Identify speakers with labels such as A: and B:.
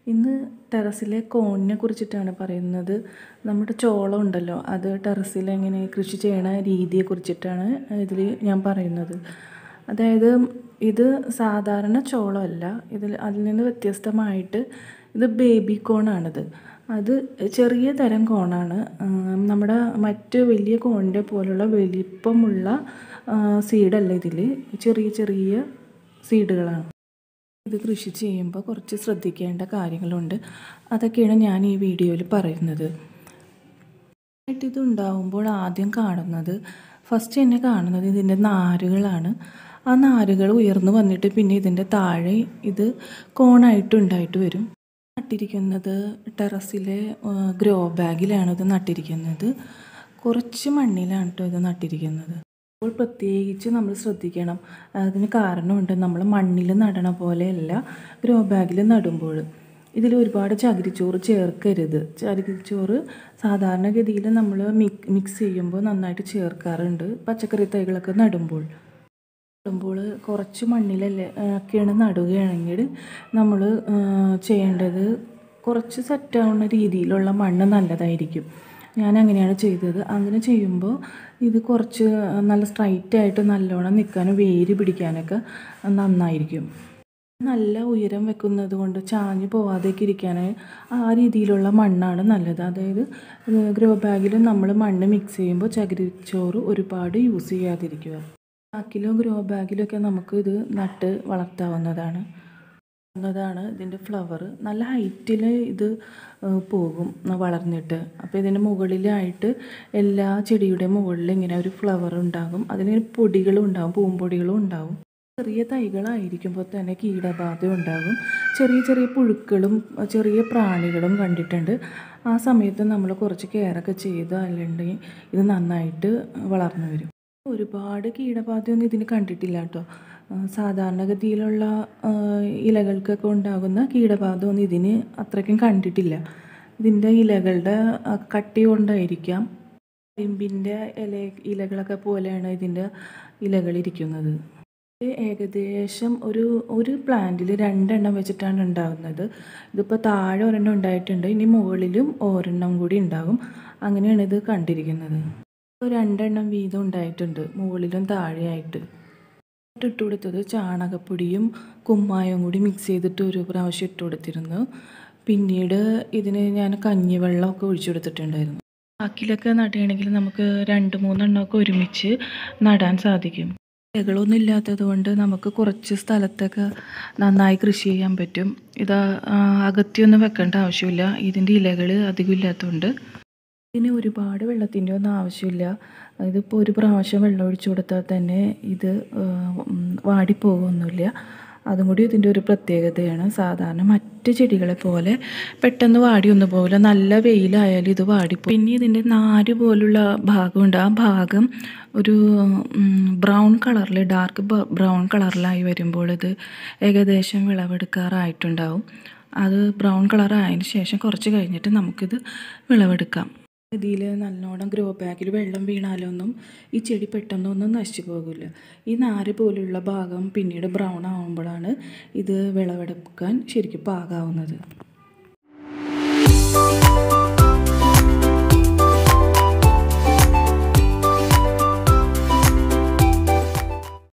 A: ഇന്ന് ടെറസിലെ കോണിനെ കുറിച്ചിട്ടാണ് പറയുന്നത് നമ്മുടെ ചോളം ഉണ്ടല്ലോ അത് ടെറസിൽ എങ്ങനെ കൃഷി ചെയ്യണ രീതിയെ കുറിച്ചിട്ടാണ് ഇതിൽ ഞാൻ പറയുന്നത് അതായത് ഇത് സാധാരണ ചോളമല്ല ഇതിൽ അതിൽ നിന്ന് വ്യത്യസ്തമായിട്ട് ഇത് ബേബി കോണാണിത് അത് ചെറിയ തരം കോണാണ് നമ്മുടെ മറ്റ് വലിയ കോണിൻ്റെ പോലുള്ള വലിപ്പമുള്ള സീഡല്ല ഇതിൽ ചെറിയ ചെറിയ സീഡുകളാണ് ഇത് കൃഷി ചെയ്യുമ്പോൾ കുറച്ച് ശ്രദ്ധിക്കേണ്ട കാര്യങ്ങളുണ്ട് അതൊക്കെയാണ് ഞാൻ ഈ വീഡിയോയിൽ പറയുന്നത് ഇത് ഉണ്ടാവുമ്പോൾ ആദ്യം കാണുന്നത് ഫസ്റ്റ് തന്നെ കാണുന്നത് ഇതിൻ്റെ നാരുകളാണ് ആ നാരുകൾ ഉയർന്നു വന്നിട്ട് പിന്നെ ഇതിൻ്റെ താഴെ ഇത് കോണായിട്ട് ഉണ്ടായിട്ട് വരും നട്ടിരിക്കുന്നത് ടെറസിലെ ഗ്രോ ബാഗിലാണ് ഇത് നട്ടിരിക്കുന്നത് കുറച്ച് മണ്ണിലാണ് കേട്ടോ ഇത് നട്ടിരിക്കുന്നത് അപ്പോൾ പ്രത്യേകിച്ച് നമ്മൾ ശ്രദ്ധിക്കണം അതിന് കാരണമുണ്ട് നമ്മൾ മണ്ണിൽ നടണ പോലെയല്ല ഗ്രോ ബാഗിൽ നടുമ്പോൾ ഇതിൽ ഒരുപാട് ചകിരിച്ചോറ് ചേർക്കരുത് ചകിരിച്ചോറ് സാധാരണഗതിയിൽ നമ്മൾ മിക് മിക്സ് ചെയ്യുമ്പോൾ നന്നായിട്ട് ചേർക്കാറുണ്ട് പച്ചക്കറി തൈകളൊക്കെ നടുമ്പോൾ നടുമ്പോൾ കുറച്ച് മണ്ണിലല്ലേ ഒക്കെയാണ് നടുകയാണെങ്കിൽ നമ്മൾ ചെയ്യേണ്ടത് കുറച്ച് സെറ്റാവുന്ന രീതിയിലുള്ള മണ്ണ് നല്ലതായിരിക്കും ഞാൻ അങ്ങനെയാണ് ചെയ്തത് അങ്ങനെ ചെയ്യുമ്പോൾ ഇത് കുറച്ച് നല്ല സ്ട്രൈറ്റ് ആയിട്ട് നല്ലോണം നിൽക്കാനും വേര് പിടിക്കാനൊക്കെ നന്നായിരിക്കും നല്ല ഉയരം വെക്കുന്നത് കൊണ്ട് ചാഞ്ഞ് പോവാതെയൊക്കെ ഇരിക്കാൻ ആ രീതിയിലുള്ള മണ്ണാണ് നല്ലത് അതായത് ഗ്രോ ബാഗിൽ നമ്മൾ മണ്ണ് മിക്സ് ചെയ്യുമ്പോൾ ചകിരിച്ചോറ് ഒരുപാട് യൂസ് ചെയ്യാതിരിക്കുക ചാക്കിലോ ഗ്രോ ബാഗിലൊക്കെ നമുക്ക് ഇത് നട്ട് വളർത്താവുന്നതാണ് താണ് ഇതിൻ്റെ ഫ്ലവർ നല്ല ഹൈറ്റിൽ ഇത് പോകും വളർന്നിട്ട് അപ്പോൾ ഇതിൻ്റെ മുകളിലായിട്ട് എല്ലാ ചെടിയുടെ മുകളിൽ ഇങ്ങനെ ഒരു ഫ്ലവർ ഉണ്ടാകും അതിന് പൊടികളും ഉണ്ടാകും പൂമ്പൊടികളും ഉണ്ടാകും ചെറിയ തൈകളായിരിക്കുമ്പോൾ തന്നെ കീടബാധ ഉണ്ടാകും ചെറിയ ചെറിയ പുഴുക്കളും ചെറിയ പ്രാണികളും കണ്ടിട്ടുണ്ട് ആ സമയത്ത് നമ്മൾ കുറച്ച് കെയറൊക്കെ ചെയ്ത് അല്ലെങ്കിൽ ഇത് നന്നായിട്ട് വളർന്നു വരും ഒരുപാട് കീടബാധയൊന്നും ഇതിന് കണ്ടിട്ടില്ല കേട്ടോ സാധാരണഗതിയിലുള്ള ഇലകൾക്കൊക്കെ ഉണ്ടാകുന്ന കീടബാധമൊന്നും ഇതിന് അത്രയ്ക്കും കണ്ടിട്ടില്ല ഇതിൻ്റെ ഇലകളുടെ കട്ടി കൊണ്ടായിരിക്കാം കരിമ്പിൻ്റെ ഇല ഇലകളൊക്കെ പോലെയാണ് ഇതിൻ്റെ ഇലകളിരിക്കുന്നത് ഏകദേശം ഒരു ഒരു പ്ലാന്റിൽ രണ്ടെണ്ണം വെച്ചിട്ടാണ് ഉണ്ടാകുന്നത് ഇതിപ്പോൾ താഴെ ഒരെണ്ണം ഉണ്ടായിട്ടുണ്ട് ഇനി മുകളിലും ഒരെണ്ണം കൂടി ഉണ്ടാകും അങ്ങനെയാണ് ഇത് കണ്ടിരിക്കുന്നത് രണ്ടെണ്ണം വീതം ഉണ്ടായിട്ടുണ്ട് മുകളിലും താഴെയായിട്ട് ഇട്ട് കൊടുത്തത് ചാണകപ്പൊടിയും കുമ്മായവും കൂടി മിക്സ് ചെയ്തിട്ട് ഒരു പ്രാവശ്യം ഇട്ട് കൊടുത്തിരുന്നു പിന്നീട് ഇതിന് ഞാൻ കഞ്ഞിവെള്ളമൊക്കെ ഒഴിച്ചു കൊടുത്തിട്ടുണ്ടായിരുന്നു ബാക്കിലൊക്കെ നടുകയാണെങ്കിൽ നമുക്ക് രണ്ട് മൂന്നെണ്ണമൊക്കെ ഒരുമിച്ച് നടാൻ സാധിക്കും ഇലകളൊന്നും ഇല്ലാത്തത് കൊണ്ട് നമുക്ക് കുറച്ച് സ്ഥലത്തൊക്കെ നന്നായി കൃഷി ചെയ്യാൻ പറ്റും ഇത് അകത്തിയൊന്നും വെക്കേണ്ട ആവശ്യമില്ല ഇതിൻ്റെ ഇലകൾ അധികം ഇല്ലാത്തതുകൊണ്ട് ഇതിന് ഒരുപാട് വെള്ളത്തിൻ്റെ ഒന്നും ആവശ്യമില്ല ഇതിപ്പോൾ ഒരു പ്രാവശ്യം വെള്ളം ഒഴിച്ചു കൊടുത്താൽ തന്നെ ഇത് വാടിപ്പോകുമൊന്നുമില്ല അതും കൂടി ഇതിൻ്റെ ഒരു പ്രത്യേകതയാണ് സാധാരണ മറ്റ് ചെടികളെ പോലെ പെട്ടെന്ന് വാടിയൊന്നും പോകില്ല നല്ല വെയിലായാലും ഇത് വാടിപ്പോ പിന്നെ ഇതിൻ്റെ നാര് പോലുള്ള ഭാഗമുണ്ട് ആ ഭാഗം ഒരു ബ്രൗൺ കളറിൽ ഡാർക്ക് ബ്രൗൺ കളറിലായി വരുമ്പോൾ ഇത് ഏകദേശം വിളവെടുക്കാറായിട്ടുണ്ടാവും അത് ബ്രൗൺ കളർ ആയതിന് ശേഷം കുറച്ച് കഴിഞ്ഞിട്ട് നമുക്കിത് വിളവെടുക്കാം ഇതിൽ നല്ലോണം ഗ്രോ ബാഗിൽ വെള്ളം വീണാലൊന്നും ഈ ചെടി പെട്ടെന്നൊന്നും നശിച്ചു പോകില്ല ഈ നാര് പോലുള്ള ഭാഗം പിന്നീട് ബ്രൗൺ ആകുമ്പോഴാണ് ഇത് വിളവെടുക്കാൻ ശരിക്കും പാകാവുന്നത്